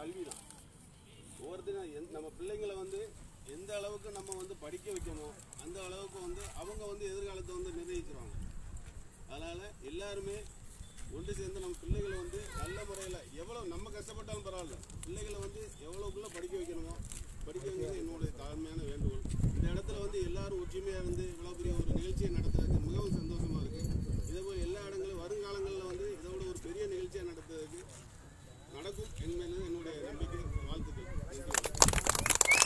கல்வி தான் ஒவ்வொருத்தரும் எந்த நம்ம பிள்ளைங்களை வந்து எந்த அளவுக்கு நம்ம வந்து படிக்க வைக்கணும் அந்த அளவுக்கு வந்து அவங்க வந்து எதிர்காலத்தை வந்து நிர்ணயிச்சிருவாங்க அதனால் எல்லாருமே ஒன்று சேர்ந்து நம்ம பிள்ளைகளை வந்து நல்ல முறையில் எவ்வளோ நம்ம கஷ்டப்பட்டாலும் பரவாயில்ல பிள்ளைகளை வந்து எவ்வளோக்குள்ளே படிக்க வைக்கணுமோ படிக்க வைக்கிறது என்னுடைய தாழ்மையான வேண்டுகோள் இந்த இடத்துல வந்து எல்லாரும் ஒற்றுமையாக இருந்து இவ்வளோ பெரிய ஒரு நிகழ்ச்சியை நடத்துறதுக்கு மிகவும் சந்தோஷமாக இருக்குது இதேபோல் எல்லா இடங்களும் வருங்காலங்களில் வந்து இதோட ஒரு பெரிய நிகழ்ச்சியாக நடத்துறதுக்கு நடக்கும் என்மேல என்னுடைய நம்பிக்கை வாழ்த்துக்கள் நன்றி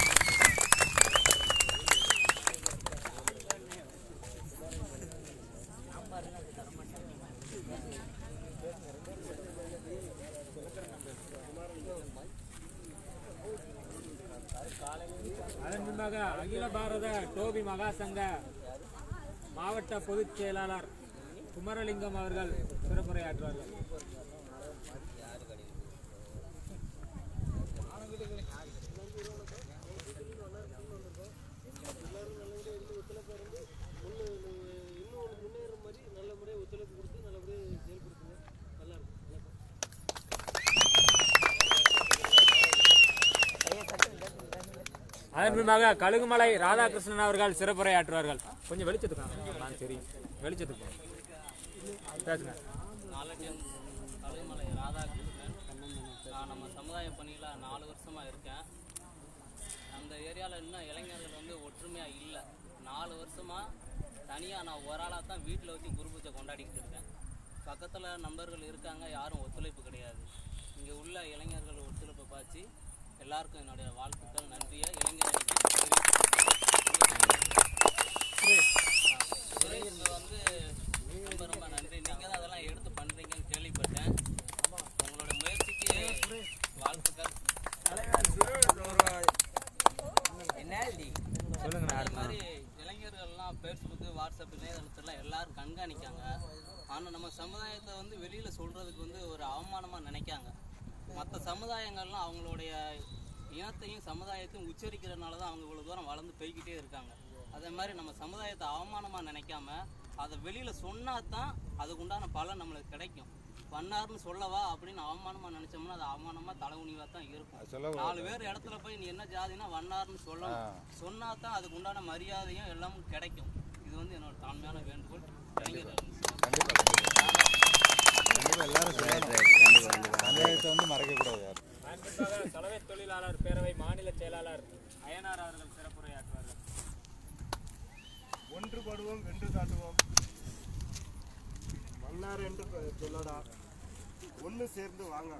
அதன் முன்பாக அகில பாரத டோபி மகாசங்க மாவட்ட பொதுச் செயலாளர் குமரலிங்கம் அவர்கள் சிறப்புரையாற்றுவார்கள் அதன் பின்பாக கழுகுமலை ராதாகிருஷ்ணன் அவர்கள் சிறப்புரையாற்றுவார்கள் கொஞ்சம் வெளிச்சத்துக்கு நான் சரி வெளிச்சத்துக்கு பேசுங்க நாலடியம் கலைமலை ராதாகிருஷ்ணன் நான் நம்ம சமுதாய பணியில் நாலு வருஷமாக இருக்கேன் அந்த ஏரியாவில் இன்னும் இளைஞர்கள் வந்து ஒற்றுமையாக இல்லை நாலு வருஷமாக தனியாக நான் ஒரு ஆளாக தான் வீட்டில் வச்சு குரு பூஜை கொண்டாடிக்கிட்டு இருக்கேன் பக்கத்தில் நண்பர்கள் இருக்காங்க யாரும் ஒத்துழைப்பு கிடையாது இங்கே உள்ள இளைஞர்கள் ஒத்துழைப்பை பார்த்து எல்லாருக்கும் என்னுடைய வாழ்த்துக்கள் நன்றியை இளைஞர்களுக்கு இங்க வந்து ரொம்ப ரொம்ப நன்றி நீங்க தான் அதெல்லாம் எடுத்து பண்றீங்கன்னு கேள்விப்பட்டேன் உங்களோட முயற்சிக்கு வாழ்த்துக்கள் சொல்லுங்கண்ணா அதே மாதிரி இளைஞர்கள்லாம் ஃபேஸ்புக்கு வாட்ஸ்அப் இணையதளத்துல எல்லாரும் கண்காணிக்காங்க ஆனால் நம்ம சமுதாயத்தை வந்து வெளியில் சொல்கிறதுக்கு வந்து ஒரு அவமானமாக நினைக்காங்க மற்ற சமுதாயங்கள்லாம் அவங்களுடைய இனத்தையும் சமுதாயத்தையும் உச்சரிக்கிறதுனால தான் அவங்க இவ்வளோ தூரம் வளர்ந்து போய்கிட்டே இருக்காங்க அதே மாதிரி நம்ம சமுதாயத்தை அவமானமாக நினைக்காம அதை வெளியில் சொன்னா தான் அதுக்கு உண்டான பலன் நம்மளுக்கு கிடைக்கும் வண்ணார்னு சொல்லவா அப்படின்னு அவமானமாக நினச்சோம்னா அது அவமானமாக தலைகுனிவாக தான் இருக்கும் நாலு பேர் இடத்துல போய் நீ என்ன ஜாதினா வண்ணார்னு சொல்லணும் சொன்னா தான் அதுக்கு உண்டான மரியாதையும் எல்லாமும் கிடைக்கும் இது வந்து என்னோட தாழ்மையான வேண்டுகோள் இளைஞர்கள் அதன் பின்பாக சலவை தொழிலாளர் பேரவை மாநில செயலாளர் அயனார் அவர்கள் சிறப்புரையாற்றுவார்கள் ஒன்றுபடுவோம் வென்று காட்டுவோம் மன்னார் என்று பெ- சொல்லடா ஒன்று சேர்ந்து வாங்க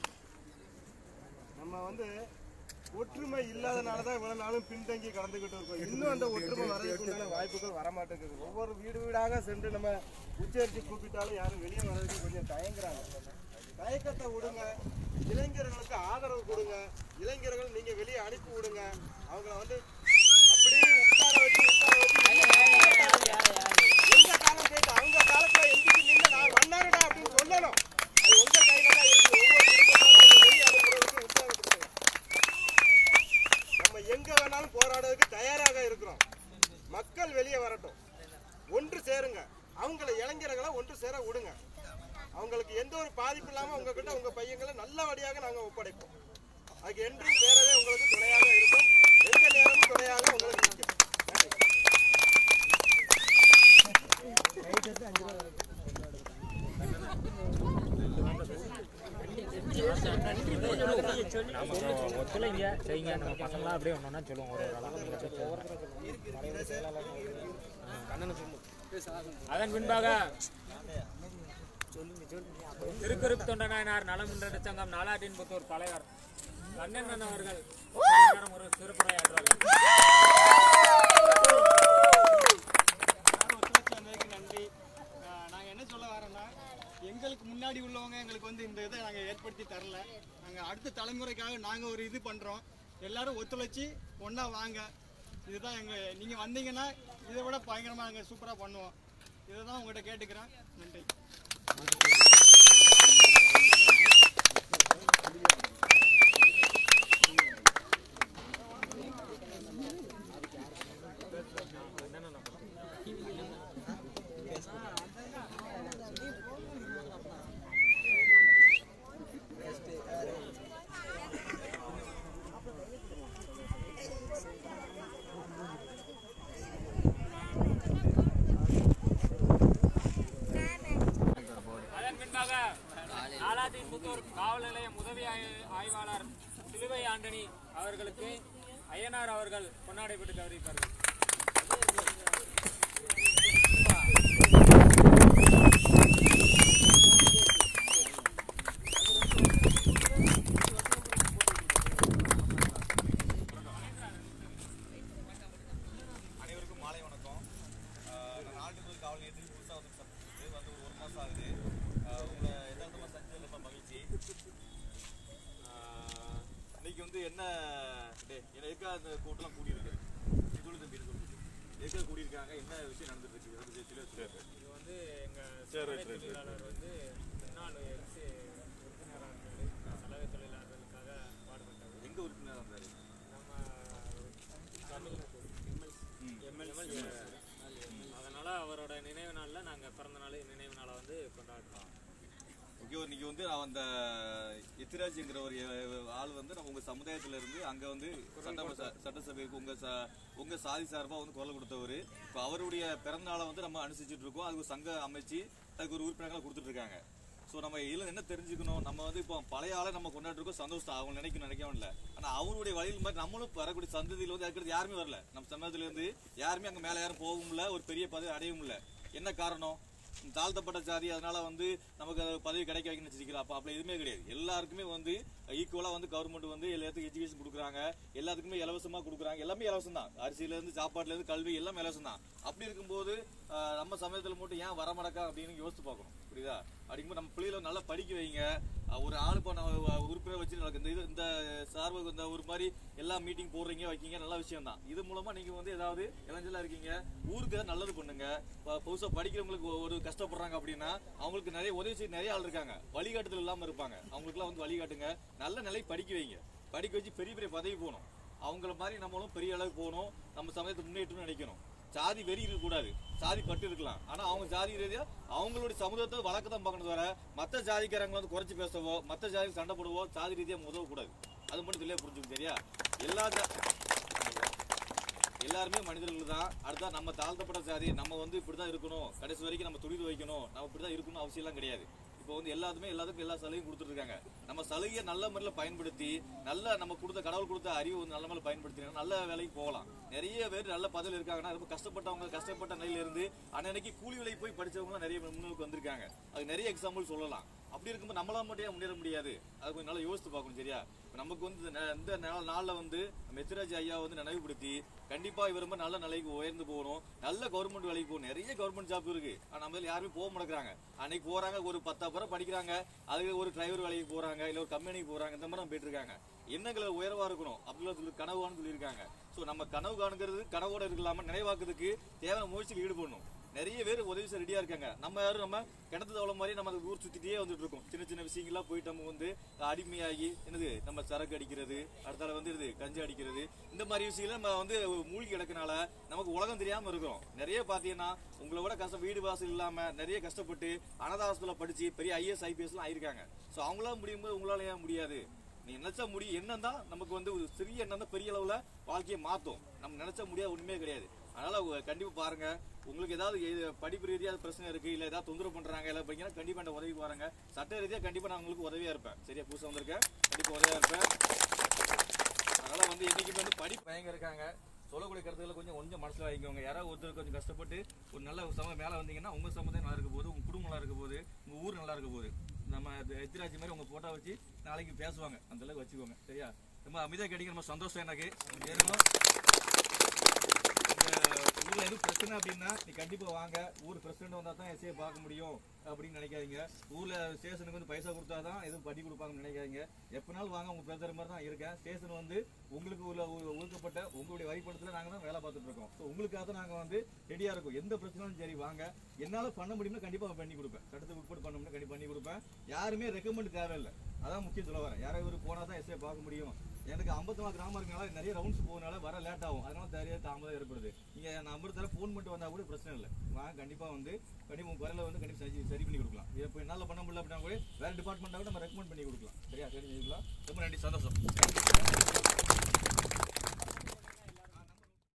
நம்ம வந்து ஒற்றுமை இல்லாதனால தான் இவ்வளவு நாளும் பின்தங்கி கடந்துகிட்டு இருக்கோம் இன்னும் அந்த ஒற்றுமை வரதுக்கு உண்டான வாய்ப்புகள் வரமாட்டேங்குது ஒவ்வொரு வீடு வீடாக சென்று நம்ம உச்சரித்து கூப்பிட்டாலும் யாரும் வெளியே வர்றதுக்கு கொஞ்சம் தயங்குறாங்க தயக்கத்தை விடுங்க இளைஞர்களுக்கு ஆதரவு கொடுங்க இளைஞர்கள் நீங்க வெளியே அனுப்பி விடுங்க அவங்கள வந்து அப்படியே உட்கார வச்சு உட்கார வச்சு எந்த காலம் கேட்டு அவங்க காலத்துல எந்திரிச்சு நின்று நான் வண்ணாருடா அப்படின்னு சொல்லணும் அது உங்க கையில தான் இருக்கு ஒவ்வொரு குடும்பத்தாரும் அதை வெளியே அனுப்புறதுக்கு உற்சாகப்படுத்துங்க நம்ம எங்க வேணாலும் போராடுறதுக்கு தயாராக இருக்கிறோம் மக்கள் வெளியே வரட்டும் ஒன்று சேருங்க அவங்கள இளைஞர்களை ஒன்று சேர விடுங்க அவங்களுக்கு எந்த ஒரு பாதிப்பு இல்லாம உங்ககிட்ட உங்க பையங்களை நல்லபடியாக நாங்க ஒப்படைப்போம் அதுக்கு என்றும் வேறவே உங்களுக்கு துணையாக இருக்கும் எந்த நேரமும் துணையாக உங்களுக்கு நிற்கும் நன்றி ஒத்துழைங்க செய்யுங்க நம்ம பசங்களாம் அப்படியே ஒன்று ஒன்றா சொல்லுவோம் ஒரு ஒரு அதன் பின்பாக திருக்குறிப்பு தொண்டனாயினார் நலம் முன்னேற்ற சங்கம் நாலாட்டின்புத்தூர் தலைவர் கண்ணன் அவர்கள் நேரம் ஒரு சிறப்புரையாற்றுவார்கள் ஒத்துழைப்பு வந்ததுக்கு நன்றி நாங்கள் என்ன சொல்ல வரோம்னா எங்களுக்கு முன்னாடி உள்ளவங்க எங்களுக்கு வந்து இந்த இதை நாங்கள் ஏற்படுத்தி தரல நாங்கள் அடுத்த தலைமுறைக்காக நாங்கள் ஒரு இது பண்ணுறோம் எல்லாரும் ஒத்துழைச்சி ஒன்றா வாங்க இதுதான் எங்கள் நீங்கள் வந்தீங்கன்னா இதை விட பயங்கரமாக நாங்கள் சூப்பராக பண்ணுவோம் இதை தான் உங்கள்கிட்ட கேட்டுக்கிறேன் நன்றி நாலாட்டின்புத்தூர் காவல் நிலைய உதவி ஆய்- ஆய்வாளர் சிலுவை ஆண்டனி அவர்களுக்கு ஐயனார் அவர்கள் பொன்னாடை விட்டு கௌரவிப்பார்கள் அனைவருக்கும் மாலை வணக்கம் ஆஹ் நான் நாட்டுப்புற காவல் நிலையத்தில் புதுசாக வந்து சந்திச்சது வந்து ஒரு ஒரு மாதம் ஆகுது ஆஹ் உங்களை எதார்த்தமாக சந்திச்சது ரொம்ப மகிழ்ச்சி ஆஹ் இன்னைக்கு வந்து என்ன டே என்ன எதுக்காக அந்த கூட்டம்லாம் கூடியிருக்கு இது சொல்லு தம்பி இது சொல்லு எதுக்காக கூடியிருக்காங்க என்ன விஷயம் நடந்துட்டு இருக்கு அது தெளிவா சொல்லுங்க. இது வந்து எங்க சரி, சலவை ரைட், ரைட், தொழிலாளர் வந்து முன்னாள் எக்ஸ் உறுப்பினராக இருந்தாரு சலவை தொழிலாளர்களுக்காக பாடுபட்டவர் எங்க உறுப்பினர் இருந்தாரு நம்ம தமிழ் எம்எல்ஏ அதனால அவரோட நினைவு நாள்ல நாங்க பிறந்த நாள் நினைவு நாளை வந்து கொண்டாடுறோம் ஓகே இன்னைக்கு வந்து நான் அந்த எத்திராஜ்ங்கிற ஒரு அஹ், ஆள் வந்து நம்ம உங்க சமுதாயத்துல இருந்து அங்க வந்து சட்ட சட்டசபைக்கு உங்க ச- உங்க சாதி சார்பா வந்து குரல் கொடுத்தவர் இப்போ அவருடைய பிறந்த நாளை வந்து நம்ம அனுசரிச்சுட்டு இருக்கோம் அதுக்கு ஒரு சங்கம் அமைச்சு அதுக்கு ஒரு உறுப்பினர்களை கொடுத்துட்டு இருக்காங்க ஸோ நம்ம இதில் என்ன தெரிஞ்சுக்கணும் நம்ம வந்து இப்போ பழைய ஆளை நம்ம கொண்டாடி இருக்கோம் சந்தோஷம் அவங்க நினைக்கணும் நினைக்கவும் இல்லை ஆனால் அவருடைய வழியில் மாதிரி நம்மளும் வரக்கூடிய சந்ததியில் வந்து அதுக்கு யாருமே வரல நம்ம சமூகத்துல இருந்து யாருமே அங்கே மேலே யாரும் போகவும் இல்லை ஒரு பெரிய பதவி அடையவும் இல்லை என்ன காரணம் தாழ்த்தப்பட்ட ஜாதி அதனால வந்து நமக்கு அது பதவி கிடைக்க வைக்கணும்னு வச்சிருக்கிறோம் அப்போ அப்படி எதுவுமே கிடையாது எல்லாருக்குமே வந்து ஈக்குவலாக வந்து கவர்மெண்ட் வந்து எல்லாத்துக்கும் எஜுகேஷன் கொடுக்குறாங்க எல்லாத்துக்குமே இலவசமாக கொடுக்குறாங்க எல்லாமே இலவசம் தான் அரிசியிலேருந்து சாப்பாட்டுலேருந்து கல்வி எல்லாமே இலவசம் தான் அப்படி இருக்கும்போது ஆஹ், நம்ம சமயத்தில் மட்டும் ஏன் வர மாட்டக்கா அப்படின்னு யோசித்து பார்க்கணும் புரியுதா அப்படிங்கும்போது நம்ம பிள்ளைகளை நல்லா படிக்க வைங்க அஹ், ஒரு ஆள் இப்போ நம்ம உறுப்பினர் வச்சு நடக்கு இந்த இது இந்த சார்பு இந்த ஒரு மாதிரி எல்லா மீட்டிங் போடுறீங்க வைக்கீங்க நல்ல விஷயம் தான் இது மூலமா நீங்க வந்து ஏதாவது இளைஞலா இருக்கீங்க ஊருக்கு ஏதாவது நல்லது பண்ணுங்க ப- புதுசா படிக்கிறவங்களுக்கு ஒ- ஒரு கஷ்டப்படுறாங்க அப்படின்னா அவங்களுக்கு நிறைய உதவி செய்ய நிறைய ஆள் இருக்காங்க வழிகாட்டுதல் இல்லாம இருப்பாங்க அவங்களுக்குலாம் வந்து வழிகாட்டுங்க நல்ல நிலை படிக்க வைங்க படிக்க வச்சு பெரிய பெரிய பதவி போகணும் அவங்கள மாதிரி நம்மளும் பெரிய அளவுக்கு போகணும் நம்ம சமயத்தை முன்னேற்றம்னு நினைக்கணும் சாதி வெறி இருக்கக்கூடாது சாதி பட்டு இருக்கலாம் ஆனா அவங்க ஜாதி ரீதியா அவங்களுடைய சமூகத்தை வழக்க தான் பார்க்கணும் தவிர மத்த ஜாதிக்காரங்களை வந்து குறைச்சு பேசவோ மத்த ஜாதி சண்டை போடவோ ஜாதி ரீதியா உதவக்கூடாது அது மட்டும் தெளிவா புரிஞ்சுக்கணும் சரியா எல்லா ஜா எல்லாருமே மனிதர்கள் தான் அடுத்தா நம்ம தாழ்த்தப்பட்ட ஜாதி நம்ம வந்து இப்படிதான் இருக்கணும் கடைசி வரைக்கும் நம்ம துணிது வைக்கணும் நம்ம இப்படிதான் இருக்கணும் அவசியம்லாம் கிடையாது இப்போ வந்து எல்லாத்துமே எல்லாத்துக்கும் எல்லா சலுகையும் கொடுத்துட்டு இருக்காங்க நம்ம சலுகையை நல்ல முறையில் பயன்படுத்தி நல்ல நம்ம கொடுத்த கடவுள் கொடுத்த அறிவு வந்து நல்ல முறையில் பயன்படுத்தினா நல்ல வேலைக்கு போகலாம் நிறைய பேர் நல்ல பதவியில் இருக்காங்கன்னா ரொம்ப கஷ்டப்பட்டவங்க கஷ்டப்பட்ட நிலையில இருந்து அன்னைக்கு கூலி வேலைக்கு போய் படிச்சவங்க நிறைய முன்னுக்கு வந்திருக்காங்க அது நிறைய எக்ஸாம்பிள் சொல்லலாம் அப்படி இருக்கும்போது நம்மளால மட்டும் ஏன் முன்னேற முடியாது அது கொஞ்சம் நல்லா யோசித்து பார்க்கணும் சரியா இப்ப நமக்கு வந்து இந்த நே- இந்த நா- நாள்ல வந்து மெத்ராஜ் ஐயா வந்து நினைவுபடுத்தி கண்டிப்பா இவர் ரொம்ப நல்ல நிலைக்கு உயர்ந்து போகணும் நல்ல கவர்மெண்ட் வேலைக்கு போகணும் நிறைய கவர்மெண்ட் ஜாப் இருக்கு ஆனா நம்ம இதுல யாருமே போக மாட்டேங்கிறாங்க அன்னைக்கு போறாங்க ஒரு பத்தாயிரம் படிக்கிறாங்க அதுக்கு ஒரு டிரைவர் வேலைக்கு போறாங்க இல்ல ஒரு கம்பெனிக்கு போறாங்க இந்த மாதிரி தான் போயிட்டு இருக்காங்க எண்ணங்களை உயர்வா இருக்கணும் அப்படிலாம் சொல்லி கனவான்னு சொல்லியிருக்காங்க ஸோ நம்ம கனவு காணுங்கிறது கனவோட இருக்கலாம நினைவாக்குறதுக்கு தேவையான முயற்சியில் ஈடுபடணும் நிறைய பேர் உதவி செய்ய ரெடியா இருக்காங்க நம்ம யாரும் நம்ம கிணத்து தவளை மாதிரி நம்ம அந்த ஊர் சுத்திட்டே வந்துட்டு இருக்கோம் சின்ன சின்ன விஷயங்கள்லாம் போயிட்டு நம்ம வந்து அடிமையாகி என்னது நம்ம சரக்கு அடிக்கிறது அடுத்தால வந்து இது கஞ்சி அடிக்கிறது இந்த மாதிரி விஷயங்கள நம்ம வந்து மூழ்கி கிடக்கனால நமக்கு உலகம் தெரியாம இருக்கிறோம் நிறைய பாத்தீங்கன்னா உங்களை விட கஷ்டம் வீடு வாசல் இல்லாம நிறைய கஷ்டப்பட்டு அனாதாசத்துல படிச்சு பெரிய ஐஎஸ் ஐபிஎஸ் எல்லாம் ஆயிருக்காங்க ஸோ அவங்களால முடியும் போது உங்களால ஏன் முடியாது நீ நினைச்சா முடியும் எண்ணம் தான் நமக்கு வந்து ஒரு சிறிய எண்ணம் தான் பெரிய அளவுல வாழ்க்கையை மாத்தும் நம்ம நினைச்சா முடியாது ஒண்ணுமே கிடையாது அதனால உங்க கண்டிப்பா பாருங்க உங்களுக்கு ஏதாவது எது- படிப்பு ரீதியா பிரச்சனை இருக்கு இல்ல ஏதாவது தொந்தரவு பண்றாங்க இல்ல படிங்கன்னா கண்டிப்பா இந்த உதவி பாருங்க சட்ட ரீதியா கண்டிப்பா நான் உங்களுக்கு உதவியா இருப்பேன் சரியா புதுசா வந்திருக்கேன் கண்டிப்பா உதவியா இருப்பேன் அதனால வந்து என்னைக்குமே வந்து படிப்பு பயங்க இருக்காங்க சொல்லக்கூடிய கருத்துக்களை கொஞ்சம் கொஞ்சம் மனசுல வாங்கிக்கோங்க யாராவது ஒருத்தர் கொஞ்சம் கஷ்டப்பட்டு ஒரு நல்ல சம மேல வந்தீங்கன்னா உங்க சமுதாயம் நல்லா இருக்க போது உங்க குடும்பம் நல்லா இருக்க போது உங்க ஊர் நல்லா இருக்க போகுது நம்ம எத்திராஜி மாதிரி உங்க போட்டோ வச்சு நாளைக்கு பேசுவாங்க அந்த அளவுக்கு வச்சுக்கோங்க சரியா ரொம்ப அமைதியா கேட்டீங்க ரொம்ப சந்தோஷம் எனக்கு ஏன்னா இந்த ஊர்ல எதுவும் பிரச்சனை அப்படின்னா நீ கண்டிப்பா வாங்க ஊர் பிரசிடண்ட் வந்தா தான் எஸ்ஐ பார்க்க முடியும் அப்படின்னு நினைக்காதீங்க ஊர்ல ஸ்டேஷனுக்கு வந்து பைசா கொடுத்தா தான் எதுவும் பண்ணி கொடுப்பாங்கன்னு நினைக்காதீங்க எப்பனாலும் வாங்க உங்க பிரதர் மாதிரி தான் இருக்கேன் ஸ்டேஷன் வந்து உங்களுக்கு உள்ள ஒ- ஒதுக்கப்பட்ட உங்களுடைய வரிப்படத்துல நாங்க தான் வேலை பார்த்துட்டு இருக்கோம் ஸோ உங்களுக்காக தான் நாங்க வந்து ரெடியா இருக்கோம் எந்த பிரச்சனையும் சரி வாங்க என்னால பண்ண முடியும்னா கண்டிப்பா பண்ணி கொடுப்பேன் சட்டத்துக்கு உட்பட்டு பண்ண முடியும் கண்டிப்பா பண்ணி கொடுப்பேன் யாருமே ரெக்கமெண்ட் தேவையில்லை அதான் முக்கியம் சொல்ல வரேன் யாராவது இவர் போனா தான் எஸ்ஐ பார்க்க முடியும் எனக்கு 54 கிராமம் இருக்கனால நிறைய ரவுண்ட்ஸ் போகனால வர லேட் ஆகும் அதனால நிறைய தாமதம் ஏற்படுது நீங்க நம்பர் தர ஃபோன் பண்ணிட்டு வந்தா கூட பிரச்சனை இல்லை வாங்க கண்டிப்பா வந்து கண்டிப்பா உங்க குரலை வந்து கண்டிப்பா சரி சரி பண்ணி கொடுக்கலாம் இப்போ என்னால பண்ண முடியல அப்படின்னா கூட வேற டிபார்ட்மெண்ட்டாக கூட நம்ம ரெக்கமெண்ட் பண்ணி கொடுக்கலாம் சரியா சரி செஞ்சுக்கலாம் ரொம்ப நன்றி சந்தோஷம்